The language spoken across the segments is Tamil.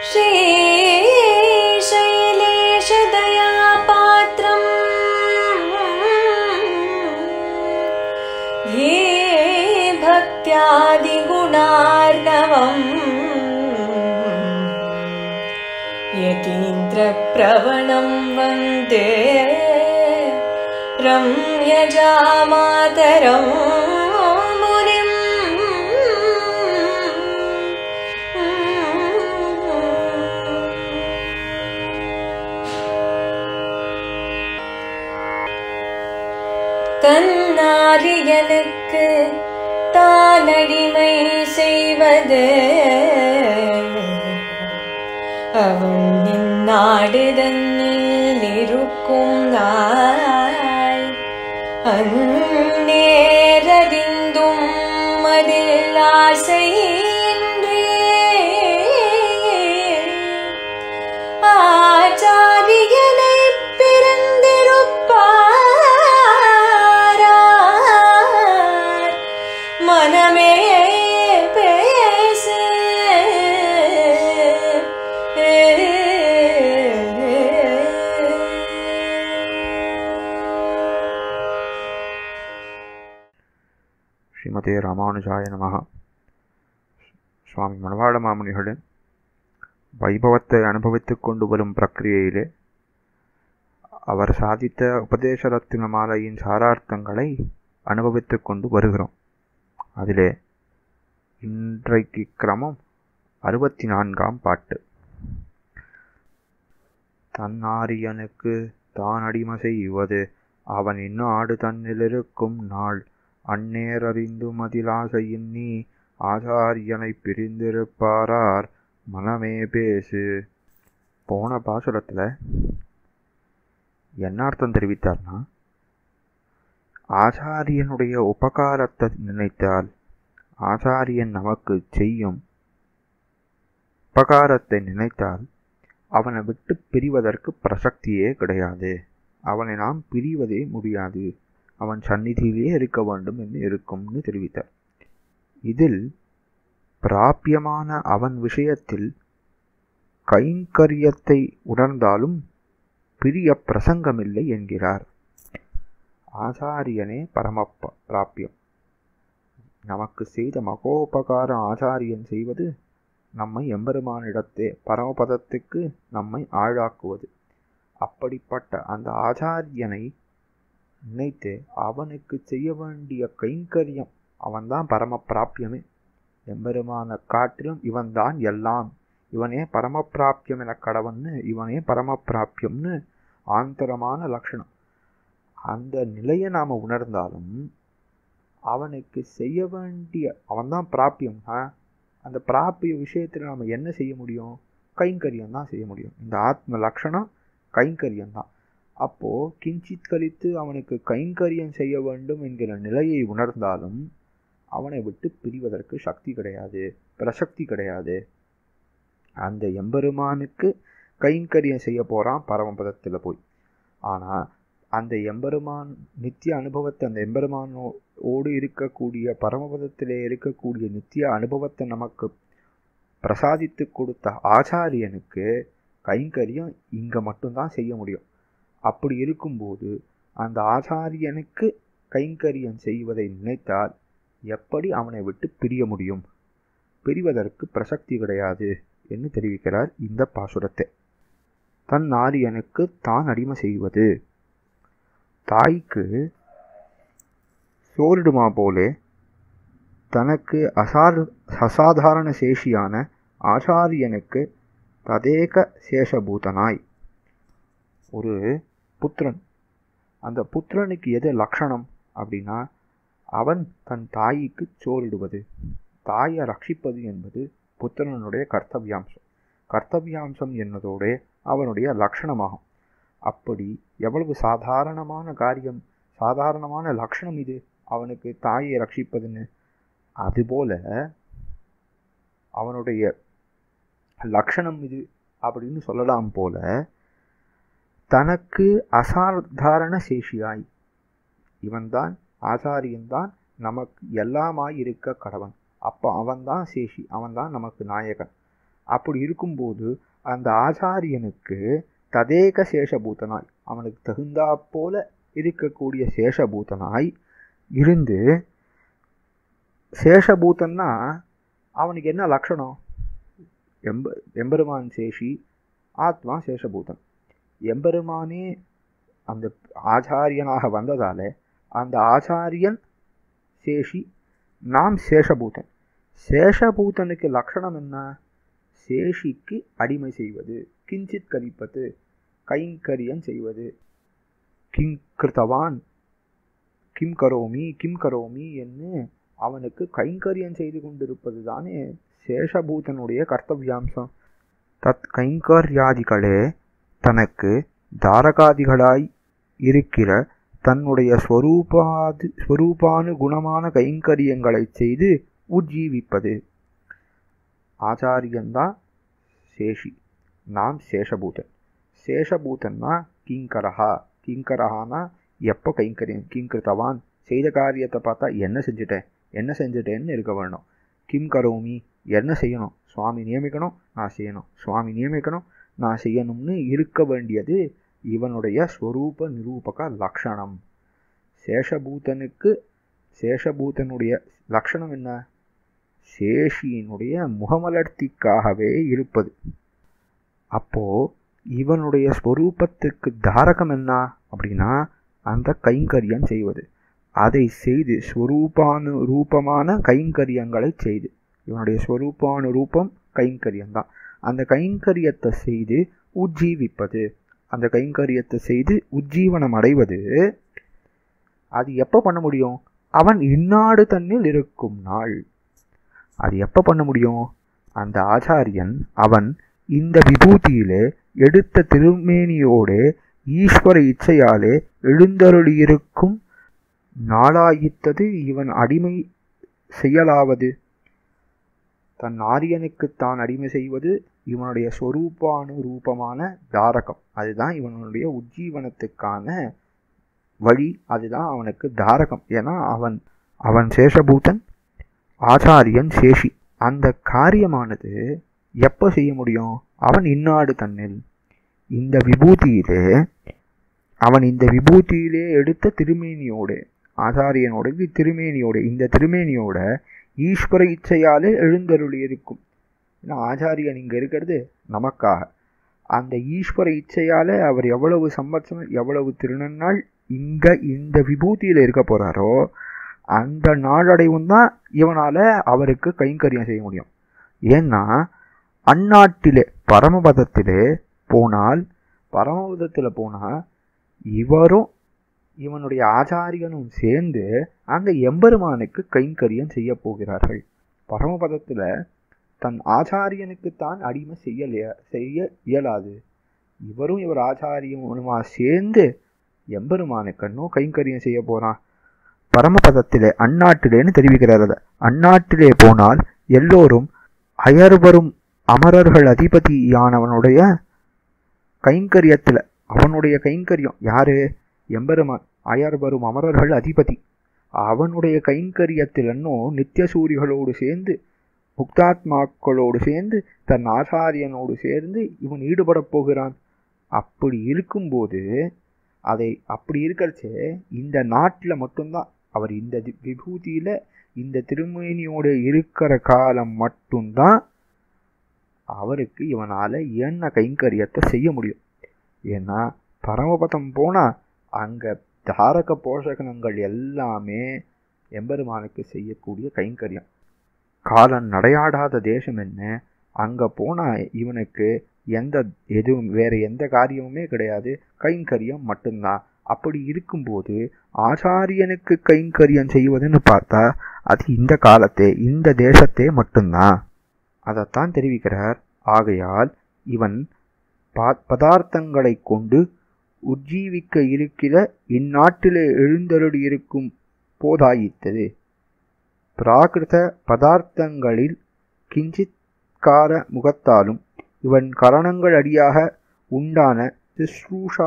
श्रीशैलेशदयापात्रम् हे भक्त्यादिगुणार्णवम् यतीन्द्रप्रवणं वन्दे रम्यजामातरं मुनिम् தன்னாரியனுக்கு தானடிமை செய்வது அவன் நாடுதன்னில் இருக்கும் நாள் அந்நேரறிந்தும் அதில் ஆசையின்றி ஆச்சாரியனை பிறந்திருப்பாரார் மனமே பேசு ஸ்ரீமதே ராமானுஜாய நமஹ சுவாமி மணவாள மாமுனிகளின் வைபவத்தை அனுபவித்துக் கொண்டு வரும் பிரக்கிரியையிலே அவர் சாதித்த உபதேச ரத்தின மாலையின் சாரார்த்தங்களை அனுபவித்துக் கொண்டு வருகிறோம் அதிலே இன்றைக்கு கிரமம் அறுபத்தி நான்காம் பாட்டு தன்னாரியனுக்கு தான் அடிமை செய்வது அவன் இந்நாடு தன்னிலிருக்கும் நாள் அந்நேரறிந்து மதிலாசையின் நீ ஆச்சாரியனைப் பிரிந்திருப்பாரார் மனமே பேசு போன பாசுரத்தில் என்ன அர்த்தம் தெரிவித்தார்னா ஆச்சாரியனுடைய உபகாரத்தை நினைத்தால் ஆச்சாரியன் நமக்கு செய்யும் உபகாரத்தை நினைத்தால் அவனை விட்டு பிரிவதற்கு பிரசக்தியே கிடையாது அவனை நாம் பிரிவதே முடியாது அவன் சந்நிதியிலே இருக்க வேண்டும் என்று இருக்கும்னு தெரிவித்தார் இதில் பிராபியமான அவன் விஷயத்தில் கைங்கரியத்தை உணர்ந்தாலும் பிரிய பிரசங்கமில்லை என்கிறார் ஆச்சாரியனே பரம ப- பிராபியம் நமக்கு செய்த மகோபகாரம் ஆச்சாரியன் செய்வது நம்மை எம்பெருமானிடத்தே பரமபதத்துக்கு நம்மை ஆழாக்குவது அப்படிப்பட்ட அந்த ஆச்சாரியனை நினைத்து அவனுக்கு செய்ய வேண்டிய கைங்கரியம் அவன்தான் பரம பிராபியமே எம்பெருமான காட்டிலும் இவன்தான் எல்லாம் இவனே பரம பிராபியம் என கடவன்னு இவனே பரம பிராபியம்னு ஆந்தரமான லட்சணம் அந்த நிலையை நாம் உணர்ந்தாலும் அவனுக்கு செய்ய வேண்டிய அவன்தான் பிராபியம் ஆ? அந்த பிராபிய விஷயத்தில் நாம் என்ன செய்ய முடியும் கைங்கரியம் தான் செய்ய முடியும் இந்த ஆத்ம லட்சணம் கைங்கரியம் தான் அப்போது கிஞ்சித் கழித்து அவனுக்கு கைங்கரியம் செய்ய வேண்டும் என்கிற நிலையை உணர்ந்தாலும் அவனை விட்டு பிரிவதற்கு சக்தி கிடையாது பிரசக்தி கிடையாது அந்த எம்பெருமானுக்கு கைங்கரியம் செய்ய போகிறான் பரமபதத்தில் போய் ஆனால் அந்த எம்பெருமான் நித்திய அனுபவத்தை அந்த எம்பெருமானோடு இருக்கக்கூடிய பரமபதத்திலே இருக்கக்கூடிய நித்திய அனுபவத்தை நமக்கு பிரசாதித்து கொடுத்த ஆச்சாரியனுக்கு கைங்கரியம் இங்கே மட்டும்தான் செய்ய முடியும் அப்படி இருக்கும்போது அந்த ஆச்சாரியனுக்கு கைங்கரியம் செய்வதை நினைத்தால் எப்படி அவனை விட்டு பிரிய முடியும் பிரிவதற்கு பிரசக்தி கிடையாது என்று தெரிவிக்கிறார் இந்த பாசுரத்தை தன் ஆரியனுக்கு தான் அடிமை செய்வது தாய்க்கு சோரிடுமா போலே தனக்கு அசாத அசாதாரண சேஷியான ஆச்சாரியனுக்கு ததேக சேஷபூதனாய் ஒரு புத்திரன் அந்த புத்திரனுக்கு எது லட்சணம் அப்படின்னா அவன் தன் தாய்க்கு சோறிடுவது தாயை ரட்சிப்பது என்பது புத்திரனுடைய கர்த்தவியாம்சம் கர்த்தவியாம்சம் என்பதோட அவனுடைய லட்சணமாகும் அப்படி எவ்வளவு சாதாரணமான காரியம் சாதாரணமான லட்சணம் இது அவனுக்கு தாயை ரட்சிப்பதுன்னு அதுபோல அவனுடைய லட்சணம் இது அப்படின்னு சொல்லலாம் போல தனக்கு அசாதாரண சேஷியாய் இவன்தான் ஆச்சாரியன்தான் நமக்கு எல்லாமாய் இருக்க கடவன் அப்போ அவன்தான் சேஷி அவன்தான் நமக்கு நாயகன் அப்படி இருக்கும்போது அந்த ஆச்சாரியனுக்கு ததேக சேஷபூதனாய் அவனுக்கு தகுந்தா போல இருக்கக்கூடிய சேஷபூதனாய் இருந்து சேஷபூதன்னா அவனுக்கு என்ன லட்சணம் எம்ப எம்பெருமான் சேஷி ஆத்மா சேஷபூதன் எம்பெருமானே அந்த ஆச்சாரியனாக வந்ததால அந்த ஆச்சாரியன் சேஷி நாம் சேஷபூதன் சேஷபூதனுக்கு லட்சணம் என்ன சேஷிக்கு அடிமை செய்வது கிஞ்சித் கலிப்பது கைங்கரியம் செய்வது கிங் கிருத்தவான் கிம் கரோமி கிம் கரோமி என்று அவனுக்கு கைங்கரியம் செய்து கொண்டிருப்பது தானே சேஷபூதனுடைய கர்த்தவியாம்சம் தத் கைங்கர்யாதிகளே தனக்கு தாரகாதிகளாய் இருக்கிற தன்னுடைய ஸ்வரூபாதி ஸ்வரூபானு குணமான கைங்கரியங்களை செய்து உஜ்ஜீவிப்பது ஆச்சாரியன்தான் சேஷி நாம் சேஷபூதன் சேஷபூதன்னா கிங்கரஹா கிங்கரஹானா எப்போ கைங்கரியம் கிங்கிருத்தவான் செய்த காரியத்தை பார்த்தா என்ன செஞ்சுட்டேன் என்ன செஞ்சுட்டேன்னு இருக்க வேணும் கிம் கரோமி என்ன செய்யணும் சுவாமி நியமிக்கணும் நான் செய்யணும் சுவாமி நியமிக்கணும் நான் செய்யணும்னு இருக்க வேண்டியது இவனுடைய ஸ்வரூப நிரூபக லக்ஷணம் சேஷபூதனுக்கு சேஷபூதனுடைய லக்ஷணம் என்ன சேஷியினுடைய முகமலர்த்திக்காகவே இருப்பது அப்போ இவனுடைய ஸ்வரூபத்துக்கு தாரகம் என்ன அப்படின்னா அந்த கைங்கரியம் செய்வது அதை செய்து ஸ்வரூபானு ரூபமான கைங்கரியங்களை செய்து இவனுடைய ஸ்வரூபானு ரூபம் கைங்கரியம்தான் அந்த கைங்கரியத்தை செய்து உஜ்ஜீவிப்பது அந்த கைங்கரியத்தை செய்து உஜ்ஜீவனம் அடைவது அது எப்போ பண்ண முடியும் அவன் இந்நாடு தன்னில் இருக்கும் நாள் அது எப்போ பண்ண முடியும் அந்த ஆச்சாரியன் அவன் இந்த விபூதியிலே எடுத்த திருமேனியோடு ஈஸ்வர இச்சையாலே எழுந்தருளியிருக்கும் நாளாயித்தது இவன் அடிமை செய்யலாவது தன் ஆரியனுக்கு தான் அடிமை செய்வது இவனுடைய சொரூபானு ரூபமான தாரகம் அதுதான் இவனுடைய உஜ்ஜீவனத்துக்கான வழி அதுதான் அவனுக்கு தாரகம் ஏன்னா அவன் அவன் சேஷபூதன் ஆச்சாரியன் சேஷி அந்த காரியமானது எப்போ செய்ய முடியும் அவன் இன்னாடு தன்னில் இந்த விபூதியிலே அவன் இந்த விபூதியிலே எடுத்த திருமேனியோடு ஆச்சாரியனோட திருமேனியோடு இந்த திருமேனியோட ஈஸ்வர இச்சையாலே எழுந்தருளி இருக்கும் ஏன்னா ஆச்சாரியன் இங்கே இருக்கிறது நமக்காக அந்த ஈஸ்வர இச்சையாலே அவர் எவ்வளவு சம்பத்சரம் எவ்வளவு திருநன்னாள் இங்கே இந்த விபூதியில் இருக்க போகிறாரோ அந்த நாளடைவும் தான் இவனால் அவருக்கு கைங்கரியம் செய்ய முடியும் ஏன்னா அந்நாட்டிலே பரமபதத்திலே போனால் பரமபதத்தில் போனால் இவரும் இவனுடைய ஆச்சாரியனும் சேர்ந்து அந்த எம்பெருமானுக்கு கைங்கரியம் செய்ய போகிறார்கள் பரமபதத்தில் தன் ஆச்சாரியனுக்குத்தான் அடிமை செய்ய செய்ய இயலாது இவரும் இவர் ஆச்சாரியனுமா சேர்ந்து எம்பெருமானுக்கன்னோ கைங்கரியம் செய்ய போகிறான் பரமபதத்திலே அந்நாட்டிலேன்னு தெரிவிக்கிறார் அதை அந்நாட்டிலே போனால் எல்லோரும் அயர்வரும் அமரர்கள் அதிபதியானவனுடைய கைங்கரியத்தில் அவனுடைய கைங்கரியம் யாரு எம்பெருமான் அயர் வரும் அமரர்கள் அதிபதி அவனுடைய கைங்கரியத்திலன்னோ நித்தியசூரிகளோடு சேர்ந்து முக்தாத்மாக்களோடு சேர்ந்து தன் ஆச்சாரியனோடு சேர்ந்து இவன் ஈடுபட போகிறான் அப்படி இருக்கும்போது அதை அப்படி இருக்கிறச்சே இந்த நாட்டில் மட்டும்தான் அவர் இந்த விபூதியில் இந்த திருமேனியோடு இருக்கிற காலம் மட்டும்தான் அவருக்கு இவனால் என்ன கைங்கரியத்தை செய்ய முடியும் ஏன்னா பரமபதம் போனால் அங்கே தாரக போஷகங்கள் எல்லாமே எம்பெருமானுக்கு செய்யக்கூடிய கைங்கரியம் காலன் நடையாடாத தேசம் என்ன அங்கே போனால் இவனுக்கு எந்த எதுவும் வேறு எந்த காரியமுமே கிடையாது கைங்கரியம் மட்டும்தான் அப்படி இருக்கும்போது ஆச்சாரியனுக்கு கைங்கரியம் செய்வதுன்னு பார்த்தா அது இந்த காலத்தே இந்த தேசத்தே மட்டும்தான் அதைத்தான் தெரிவிக்கிறார் ஆகையால் இவன் பா பதார்த்தங்களை கொண்டு உஜ்ஜீவிக்க இருக்கிற இந்நாட்டிலே எழுந்தருளி இருக்கும் போதாயித்தது பிராகிருத பதார்த்தங்களில் கிஞ்சித் கார முகத்தாலும் இவன் கரணங்கள் அடியாக உண்டான சுஷ்ரூஷா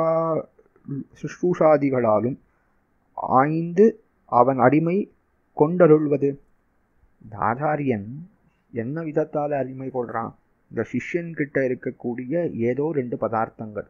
சுஷ்ரூஷாதிகளாலும் ஆய்ந்து அவன் அடிமை கொண்டருள்வது இந்த ஆச்சாரியன் என்ன விதத்தால் அடிமை கொள்கிறான் இந்த சிஷ்யன்கிட்ட இருக்கக்கூடிய ஏதோ ரெண்டு பதார்த்தங்கள்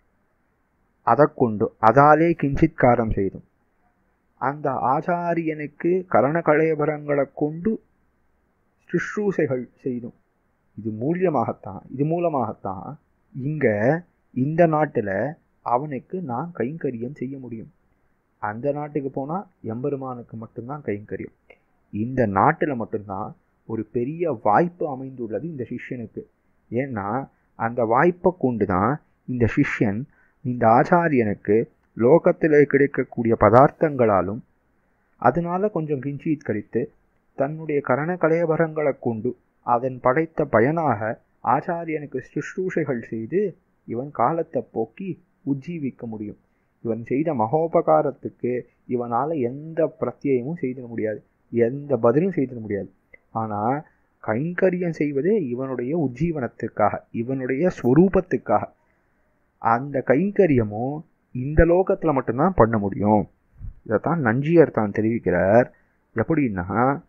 அதை கொண்டு அதாலே கிஞ்சித்காரம் செய்தும் அந்த ஆச்சாரியனுக்கு கரணகலேபரங்களை கொண்டு சுஷ்ரூசைகள் செய்தும் இது மூலியமாகத்தான் இது மூலமாகத்தான் இங்க இந்த நாட்டுல அவனுக்கு நான் கைங்கரியம் செய்ய முடியும் அந்த நாட்டுக்கு போனா எம்பெருமானுக்கு மட்டும்தான் கைங்கரியம் இந்த நாட்டுல மட்டும்தான் ஒரு பெரிய வாய்ப்பு அமைந்துள்ளது இந்த சிஷ்யனுக்கு ஏன்னா அந்த வாய்ப்பை கொண்டு தான் இந்த சிஷ்யன் இந்த ஆச்சாரியனுக்கு லோகத்தில் கிடைக்கக்கூடிய பதார்த்தங்களாலும் அதனால கொஞ்சம் கிஞ்சித் கழித்து தன்னுடைய கரண கலையபரங்களை கொண்டு அதன் படைத்த பயனாக ஆச்சாரியனுக்கு சுஷ்ரூஷைகள் செய்து இவன் காலத்தை போக்கி உஜ்ஜீவிக்க முடியும் இவன் செய்த மகோபகாரத்துக்கு இவனால் எந்த பிரத்யமும் செய்திட முடியாது எந்த பதிலும் செய்திட முடியாது ஆனால் கைங்கரியம் செய்வதே இவனுடைய உஜ்ஜீவனத்துக்காக இவனுடைய ஸ்வரூபத்துக்காக அந்த கைங்கரியமும் இந்த லோகத்தில் மட்டும்தான் பண்ண முடியும் இதைத்தான் நஞ்சியர் தான் தெரிவிக்கிறார் எப்படின்னா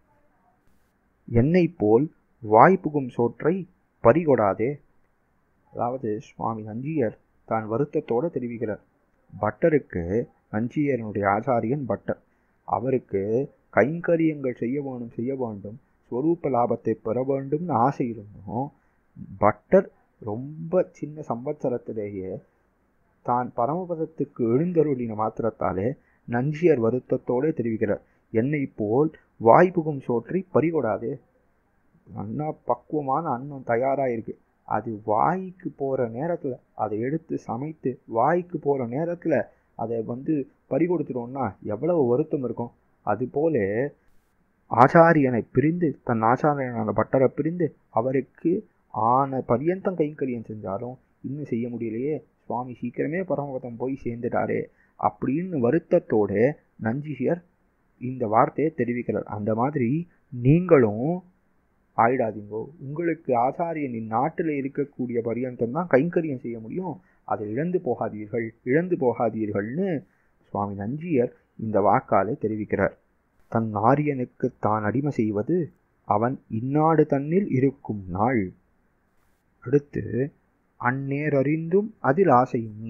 என்னை போல் வாய்ப்புகும் சோற்றை பறிகொடாதே அதாவது சுவாமி நஞ்சியர் தான் வருத்தத்தோடு தெரிவிக்கிறார் பட்டருக்கு நஞ்சியரனுடைய ஆச்சாரியன் பட்டர் அவருக்கு கைங்கரியங்கள் செய்ய வேண்டும் செய்ய வேண்டும் ஸ்வரூப லாபத்தை பெற வேண்டும்னு ஆசை இருந்தும் பட்டர் ரொம்ப சின்ன சம்பத்சரத்திலேயே தான் பரமபதத்துக்கு எழுந்தருளின மாத்திரத்தாலே நஞ்சியர் வருத்தத்தோடு தெரிவிக்கிறார் என்னை போல் வாய்ப்புகும் சோற்றி பறிகொடாதே அண்ணா பக்குவமான அன்னம் தயாராக இருக்கு அது வாய்க்கு போகிற நேரத்தில் அதை எடுத்து சமைத்து வாய்க்கு போகிற நேரத்தில் அதை வந்து பறி கொடுத்துட்டோம்னா எவ்வளவு வருத்தம் இருக்கும் அதுபோல ஆச்சாரியனை பிரிந்து தன் ஆச்சாரியனான பட்டரை பிரிந்து அவருக்கு ஆன பரியந்தம் கைங்கரியம் செஞ்சாலும் இன்னும் செய்ய முடியலையே சுவாமி சீக்கிரமே பரமபதம் போய் சேர்ந்துட்டாரே அப்படின்னு வருத்தத்தோடு நஞ்சிஷியர் இந்த வார்த்தையை தெரிவிக்கிறார் அந்த மாதிரி நீங்களும் ஆயிடாதீங்கோ உங்களுக்கு ஆச்சாரியன் இந்நாட்டில் இருக்கக்கூடிய பரியந்தம் தான் கைங்கரியம் செய்ய முடியும் அதை இழந்து போகாதீர்கள் இழந்து போகாதீர்கள்னு சுவாமி நஞ்சியர் இந்த வாக்காலே தெரிவிக்கிறார் தன் ஆரியனுக்கு தான் அடிமை செய்வது அவன் இந்நாடு தன்னில் இருக்கும் நாள் அடுத்து அந்நேரறிந்தும் அதில் ஆசை நீ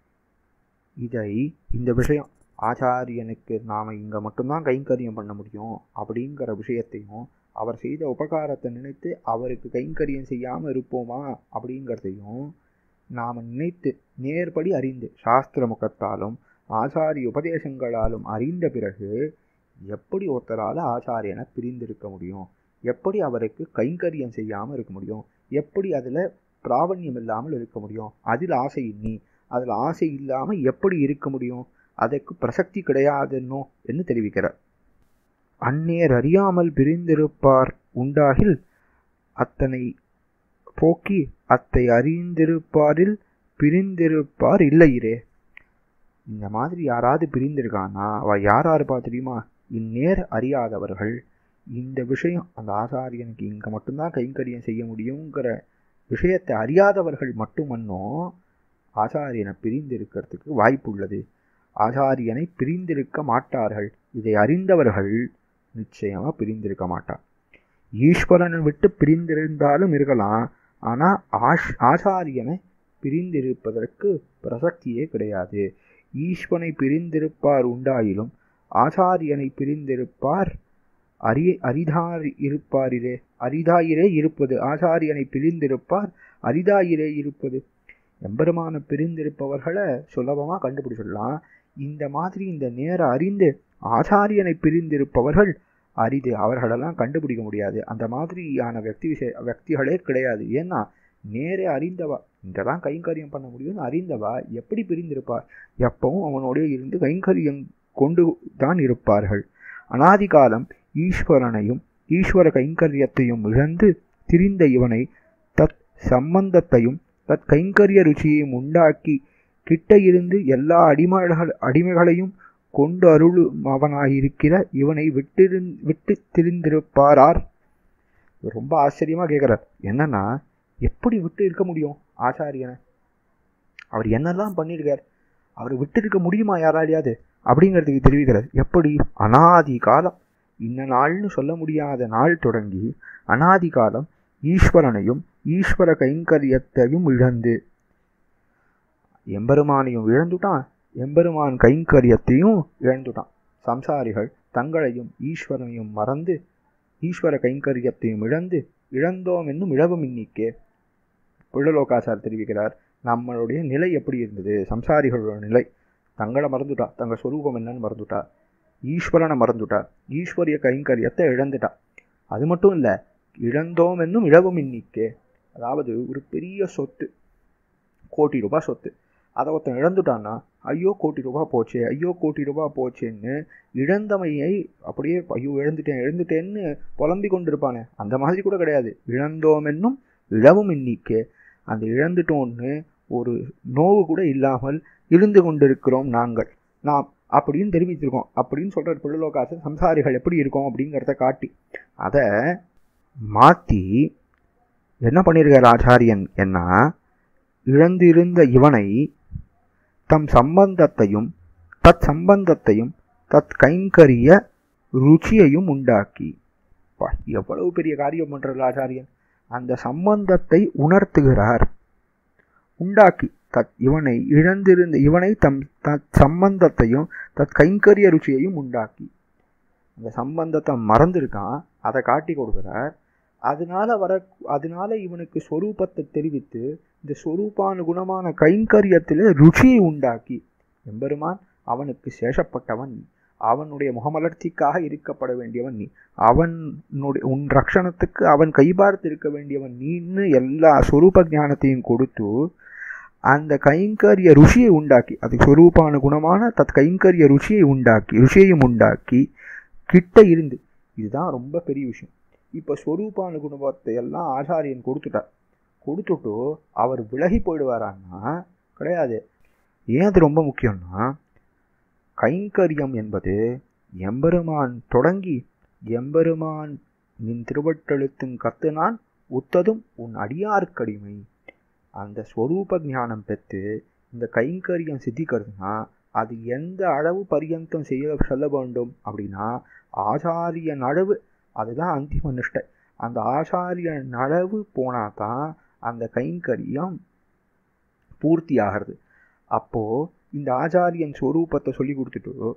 இதை இந்த விஷயம் ஆச்சாரியனுக்கு நாம் இங்கே மட்டும்தான் கைங்கரியம் பண்ண முடியும் அப்படிங்கிற விஷயத்தையும் அவர் செய்த உபகாரத்தை நினைத்து அவருக்கு கைங்கரியம் செய்யாமல் இருப்போமா அப்படிங்கிறதையும் நாம் நினைத்து நேர்படி அறிந்து சாஸ்திர முகத்தாலும் ஆச்சாரிய உபதேசங்களாலும் அறிந்த பிறகு எப்படி ஒருத்தரால் ஆச்சாரியனை பிரிந்திருக்க முடியும் எப்படி அவருக்கு கைங்கரியம் செய்யாமல் இருக்க முடியும் எப்படி அதில் பிராவண்யம் இல்லாமல் இருக்க முடியும் அதில் ஆசை நீ அதில் ஆசை இல்லாமல் எப்படி இருக்க முடியும் அதற்கு பிரசக்தி கிடையாதுன்னோ என்று தெரிவிக்கிறார் அந்நேர் அறியாமல் பிரிந்திருப்பார் உண்டாகில் அத்தனை போக்கி அத்தை அறிந்திருப்பாரில் பிரிந்திருப்பார் இல்லையிரே இந்த மாதிரி யாராவது பிரிந்திருக்கானா அவ யாரா இருப்பா தெரியுமா இந்நேர் அறியாதவர்கள் இந்த விஷயம் அந்த ஆசாரியனுக்கு இங்கே மட்டும்தான் கைங்கரியம் செய்ய முடியுங்கிற விஷயத்தை அறியாதவர்கள் மட்டுமன்னோ ஆச்சாரியனை பிரிந்திருக்கிறதுக்கு வாய்ப்பு உள்ளது ஆச்சாரியனை பிரிந்திருக்க மாட்டார்கள் இதை அறிந்தவர்கள் நிச்சயமாக பிரிந்திருக்க மாட்டார் ஈஸ்வரனை விட்டு பிரிந்திருந்தாலும் இருக்கலாம் ஆனால் ஆஷ் ஆச்சாரியனை பிரிந்திருப்பதற்கு பிரசக்தியே கிடையாது ஈஸ்வனை பிரிந்திருப்பார் உண்டாயிலும் ஆச்சாரியனை பிரிந்திருப்பார் அரி அரிதாரி இருப்பாரிலே அரிதாயிரே இருப்பது ஆச்சாரியனை பிரிந்திருப்பார் அரிதாயிரே இருப்பது எம்பெருமான பிரிந்திருப்பவர்களை சுலபமாக கண்டுபிடிச்சிடலாம் இந்த மாதிரி இந்த நேர அறிந்து ஆச்சாரியனை பிரிந்திருப்பவர்கள் அரிது அவர்களெல்லாம் கண்டுபிடிக்க முடியாது அந்த மாதிரியான வெக்தி விஷய வெக்திகளே கிடையாது ஏன்னா நேரே அறிந்தவா இங்கே தான் கைங்கரியம் பண்ண முடியும்னு அறிந்தவா எப்படி பிரிந்திருப்பா எப்பவும் அவனோடய இருந்து கைங்கரியம் கொண்டு தான் இருப்பார்கள் அனாதி காலம் ஈஸ்வரனையும் ஈஸ்வர கைங்கரியத்தையும் இழந்து திரிந்த இவனை தத் சம்பந்தத்தையும் தத் கைங்கரிய ருச்சியையும் உண்டாக்கி கிட்ட இருந்து எல்லா அடிமைகள் அடிமைகளையும் கொண்டு அருளும் அவனாயிருக்கிற இவனை விட்டிருந் விட்டு திரிந்திருப்பாரார் ரொம்ப ஆச்சரியமா கேட்குறார் என்னன்னா எப்படி விட்டு இருக்க முடியும் ஆச்சாரியனை அவர் என்னெல்லாம் பண்ணியிருக்கார் அவர் விட்டு இருக்க முடியுமா யாராலையாவது அப்படிங்கிறதுக்கு தெரிவிக்கிறார் எப்படி அனாதி காலம் இந்த நாள்னு சொல்ல முடியாத நாள் தொடங்கி அனாதி காலம் ஈஸ்வரனையும் ஈஸ்வர கைங்கரியத்தையும் இழந்து எம்பெருமானையும் இழந்துட்டான் எம்பெருமான் கைங்கரியத்தையும் இழந்துட்டான் சம்சாரிகள் தங்களையும் ஈஸ்வரனையும் மறந்து ஈஸ்வர கைங்கரியத்தையும் இழந்து இழந்தோம் என்னும் இழவும் இன்னிக்கே புள்ளலோகாசார் தெரிவிக்கிறார் நம்மளுடைய நிலை எப்படி இருந்தது சம்சாரிகளோட நிலை தங்களை மறந்துட்டா தங்க சொரூபம் என்னன்னு மறந்துட்டா ஈஸ்வரனை மறந்துட்டா ஈஸ்வரிய கைங்கரியத்தை இழந்துட்டா அது மட்டும் இல்லை இழந்தோம் என்னும் இழவும் இன்னிக்கே அதாவது ஒரு பெரிய சொத்து கோடி ரூபாய் சொத்து அதை ஒருத்தன் இழந்துட்டான்னா ஐயோ கோடி ரூபாய் போச்சே ஐயோ கோடி ரூபாய் போச்சேன்னு இழந்தமையை அப்படியே ஐயோ இழந்துட்டேன் இழந்துட்டேன்னு புலம்பி கொண்டிருப்பானே அந்த மாதிரி கூட கிடையாது இழந்தோம் என்னும் இழவும் எண்ணிக்கை அந்த இழந்துட்டோன்னு ஒரு நோவு கூட இல்லாமல் இருந்து கொண்டிருக்கிறோம் நாங்கள் நாம் அப்படின்னு தெரிவித்திருக்கோம் அப்படின்னு சொல்கிற புள்ளலோகாசன் சம்சாரிகள் எப்படி இருக்கோம் அப்படிங்கிறத காட்டி அதை மாற்றி என்ன பண்ணியிருக்கார் ஆச்சாரியன் என்ன இழந்திருந்த இவனை தம் சம்பந்தத்தையும் தத் சம்பந்தத்தையும் தத் கைங்கரிய ருச்சியையும் உண்டாக்கி பா, எவ்வளவு பெரிய காரியம் பண்றார் ஆச்சாரியன் அந்த சம்பந்தத்தை உணர்த்துகிறார் உண்டாக்கி தத் இவனை இழந்திருந்த இவனை தம் தத் சம்பந்தத்தையும் தத் கைங்கரிய ருச்சியையும் உண்டாக்கி அந்த சம்பந்தத்தை மறந்திருக்கான் அதை காட்டி கொடுக்கிறார் அதனால வர அதனால இவனுக்கு சொரூபத்தை தெரிவித்து இந்த சொரூபானுகுணமான கைங்கரியத்தில் ருச்சியை உண்டாக்கி எம்பெருமான் அவனுக்கு சேஷப்பட்டவன் நீ அவனுடைய முகமலர்ச்சிக்காக இருக்கப்பட வேண்டியவன் நீ அவனுடைய உன் ரக்ஷணத்துக்கு அவன் கைபார்த்து இருக்க வேண்டியவன் நீன்னு எல்லா சொரூப ஞானத்தையும் கொடுத்து அந்த கைங்கரிய ருஷியை உண்டாக்கி அது சொரூபான குணமான தத் கைங்கரிய ருஷியை உண்டாக்கி ருஷியையும் உண்டாக்கி கிட்ட இருந்து இதுதான் ரொம்ப பெரிய விஷயம் இப்போ ஸ்வரூபானு குணத்தை எல்லாம் ஆச்சாரியன் கொடுத்துட்டார் கொடுத்துட்டு அவர் விலகி போயிடுவாரான்னா கிடையாது ஏன் அது ரொம்ப முக்கியம்னா கைங்கரியம் என்பது எம்பெருமான் தொடங்கி எம்பெருமான் நின் திருவட்டெழுத்தும் கத்து நான் உத்ததும் உன் அடியார்க்கடிமை அந்த ஸ்வரூப ஞானம் பெற்று இந்த கைங்கரியம் சித்திக்கிறதுனா அது எந்த அளவு பரியந்தம் செய்ய சொல்ல வேண்டும் அப்படின்னா ஆச்சாரிய நழவு அதுதான் அந்திம நிஷ்டை அந்த ஆச்சாரிய நழவு போனால் தான் அந்த கைங்கரியம் பூர்த்தி ஆகிறது அப்போது இந்த ஆச்சாரியன் ஸ்வரூபத்தை சொல்லி கொடுத்துட்டு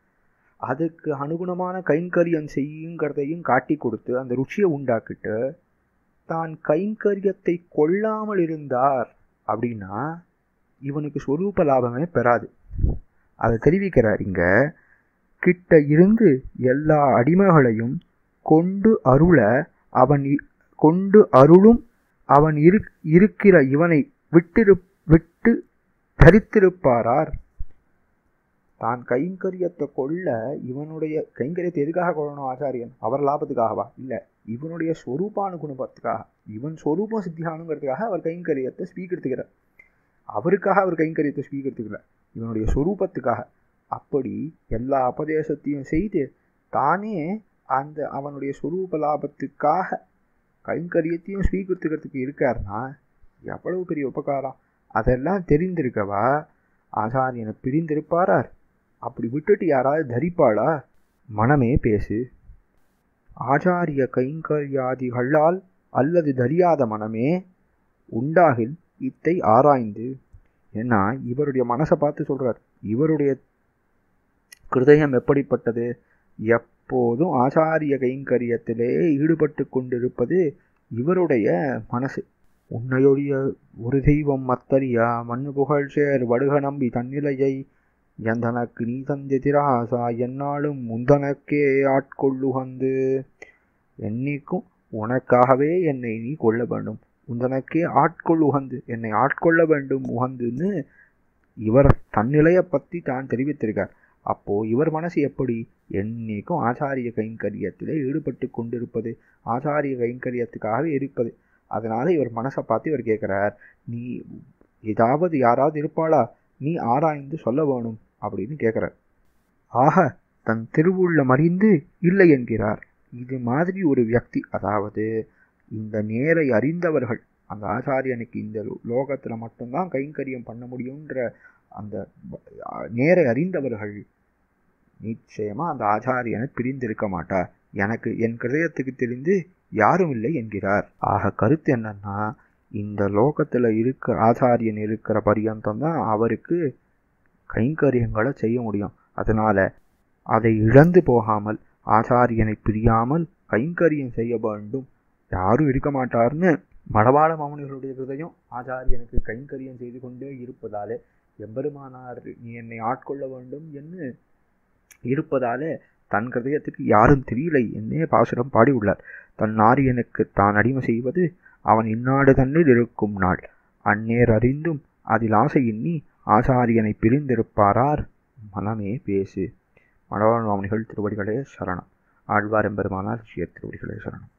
அதுக்கு அனுகுணமான கைங்கரியம் செய்யுங்கிறதையும் காட்டி கொடுத்து அந்த ருச்சியை உண்டாக்கிட்டு தான் கைங்கரியத்தை கொள்ளாமல் இருந்தார் அப்படின்னா இவனுக்கு ஸ்வரூப லாபமே பெறாது அதை தெரிவிக்கிறார் இங்க கிட்ட இருந்து எல்லா அடிமைகளையும் கொண்டு அருள அவன் இ- கொண்டு அருளும் அவன் இரு இருக்கிற இவனை விட்டிரு விட்டு தரித்திருப்பாரார் தான் கைங்கரியத்தை கொள்ள இவனுடைய கைங்கரியத்தை எதுக்காக கொள்ளணும் ஆச்சாரியன் அவர் லாபத்துக்காகவா இல்லை இவனுடைய ஸ்வரூபானுகுணத்துக்காக இவன் ஸ்வரூபம் சித்தியானுங்கிறதுக்காக அவர் கைங்கரியத்தை ஸ்வீகரித்துக்கிறார் அவருக்காக அவர் கைங்கரியத்தை ஸ்வீகரித்துக்கல இவனுடைய ஸ்வரூபத்துக்காக அப்படி எல்லா உபதேசத்தையும் செய்து தானே அந்த அவனுடைய ஸ்வரூப லாபத்துக்காக கைங்கரியத்தையும் ஸ்வீகரித்துக்கிறதுக்கு இருக்காருன்னா எவ்வளவு பெரிய உபகாரம் அதெல்லாம் தெரிந்திருக்கவா ஆச்சாரியனை பிரிந்திருப்பாரார் அப்படி விட்டுட்டு யாராவது தரிப்பாளா மனமே பேசு ஆச்சாரிய கைங்கரியாதிகளால் அல்லது தரியாத மனமே உண்டாகில் இத்தை ஆராய்ந்து ஏன்னா இவருடைய மனசை பார்த்து சொல்றார் இவருடைய கிருதயம் எப்படிப்பட்டது எப்போதும் ஆச்சாரிய கைங்கரியத்திலே ஈடுபட்டு கொண்டிருப்பது இவருடைய மனசு உன்னையொழிய ஒரு தெய்வம் மத்தறியா மண்ணு புகழ் சேர் வடுக நம்பி தன்னிலையை எந்தனக்கு நீ தந்தெதிராசா என்னாலும் முந்தனக்கே ஆட்கொள்ளுகந்து என்னைக்கும் உனக்காகவே என்னை நீ கொள்ள வேண்டும் உந்தனக்கே ஆட்கொள் உகந்து என்னை ஆட்கொள்ள வேண்டும் உகந்துன்னு இவர் தன்னிலையை பற்றி தான் தெரிவித்திருக்கார் அப்போ இவர் மனசு எப்படி என்னைக்கும் ஆச்சாரிய கைங்கரியத்திலே ஈடுபட்டு கொண்டிருப்பது ஆச்சாரிய கைங்கரியத்துக்காகவே இருப்பது அதனால இவர் மனசை பார்த்து இவர் கேட்குறார் நீ ஏதாவது யாராவது இருப்பாளா நீ ஆராய்ந்து சொல்ல வேணும் அப்படின்னு கேட்குறார் ஆக தன் திருவுள்ளம் அறிந்து இல்லை என்கிறார் இது மாதிரி ஒரு வியக்தி அதாவது இந்த நேரை அறிந்தவர்கள் அந்த ஆச்சாரியனுக்கு இந்த லோகத்தில் மட்டும்தான் கைங்கரியம் பண்ண முடியுன்ற அந்த நேரை அறிந்தவர்கள் நிச்சயமா அந்த ஆச்சாரியனை பிரிந்திருக்க மாட்டார் எனக்கு என் கிருதயத்துக்கு தெரிந்து யாரும் இல்லை என்கிறார் ஆக கருத்து என்னன்னா இந்த லோகத்தில் இருக்கிற ஆச்சாரியன் இருக்கிற பரியந்தம் தான் அவருக்கு கைங்கரியங்களை செய்ய முடியும் அதனால அதை இழந்து போகாமல் ஆச்சாரியனை பிரியாமல் கைங்கரியம் செய்ய வேண்டும் யாரும் இருக்க மாட்டார்னு மடவாள மாமனிகளுடைய ஹிருதயம் ஆச்சாரியனுக்கு கைங்கரியம் செய்து கொண்டே இருப்பதாலே எம்பெருமானார் நீ என்னை ஆட்கொள்ள வேண்டும் என்று இருப்பதாலே தன் ஹிருதயத்துக்கு யாரும் தெரியலை என்னே பாசுரம் பாடியுள்ளார் தன் நாரியனுக்கு தான் அடிமை செய்வது அவன் இந்நாடு தன்னில் இருக்கும் நாள் அந்நேர் அறிந்தும் அதில் ஆசை எண்ணி ஆசாரியனை பிரிந்திருப்பாரார் மனமே பேசு மடவாள் மாமனிகள் திருவடிகளே சரணம் ஆழ்வார் எம்பெருமானார் ஸ்ரீ திருவடிகளே சரணம்